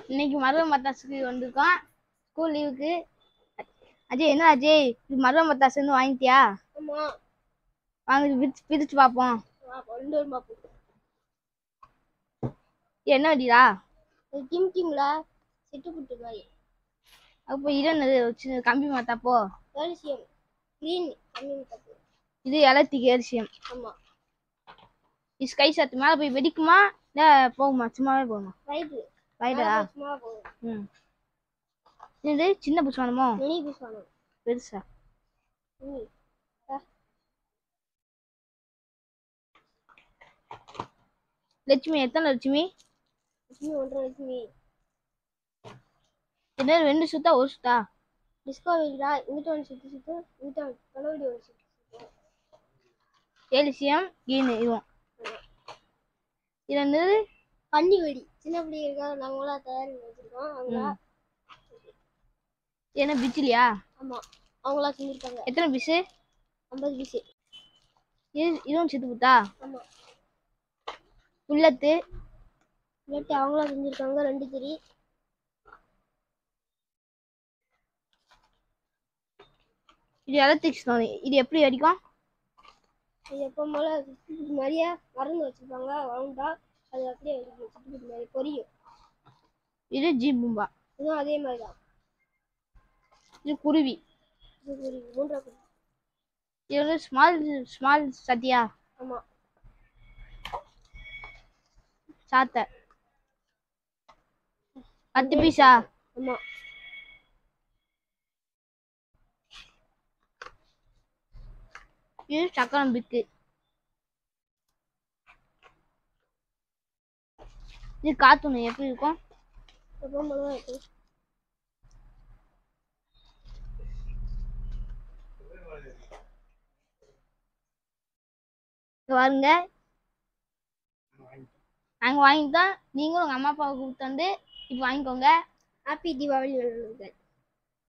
இன்னைக்கு மருவ மத்தாசுக்கு வந்திருக்கோம் ஸ்கூல் லீவுக்கு அஜய் என்ன அஜய் இது மருவ மத்தாசு வந்து வாங்கிட்டியா ஆமா வாங்க பிரிச்சு பிரிச்சு பார்ப்போம் வா, கொண்டு வரும் பாப்போம் இது என்ன வடிடா இது கிம் கிம்ல சிட்டு புட்டு மாதிரி அப்போ இது என்னது சின்ன கம்பி மாத்தாப்போ கால்சியம் கிரீன் கம்மி தப்பு இது இலத்தி கேல்சியம் ஆமா இது ஸ்கை சாத்து மேலே போய் வெடிக்குமா இல்லை போகுமா சும்மாவே போகுமா ரைட்டு ரைடா சும்மா போகும் ம் இது சின்ன புஷ்வானமோ மினி பீஸ் வேணும் பெருசா மினி லட்சுமி எத்தனை லட்சுமி லட்சுமி ஒன்றரை லட்சுமி என்ன ரெண்டு சுத்தா ஒரு சுத்தா டிஸ்கவரிடா இங்கிட்ட ஒன்று சுற்றி சுற்று இங்கிட்ட தொலைவடி ஒன்று சுற்றி சுற்று கேல்சியம் கீனு இதுவும் இது என்னது பன்னி வெடி சின்ன பிள்ளைகளுக்காக நாங்களா தயார் பண்ணி வச்சிருக்கோம் அவங்களா இது என்ன பிச்சிலியா ஆமா அவங்களா செஞ்சிருக்காங்க எத்தனை பீஸு ஐம்பது பீஸு இது இதுவும் சித்து புத்தா ஆமா உள்ளத்து இல்லாட்டி அவங்களா செஞ்சிருக்காங்க ரெண்டு திரி இது எலக்ட்ரிக் ஸ்டோன் இது எப்படி அடிக்கும் இது எப்போ போல நிறைய மருந்து வச்சிருப்பாங்க ரவுண்டா அது அப்படியே சுற்றி மாதிரி பொரியும் இது ஜி பூம்பா இதுவும் அதே மாதிரி தான் இது குருவி இது பொரி மூன்றா பொரி இது வந்து ஸ்மால் ஸ்மால் சத்தியா ஆமா சாத்தை பத்து பீஸா ஆமா இது சக்கரம் பிக்கு இது காத்துணும் எப்படி இருக்கும் எப்போ போல தான் இருக்கும் இங்க பாருங்க நாங்கள் வாங்கிட்டோம் நீங்களும் உங்கள் அம்மா அப்பாவை கூப்பிட்டு வந்து இப்போ வாங்கிக்கோங்க ஹாப்பி தீபாவளி நல்வாழ்த்துக்கள்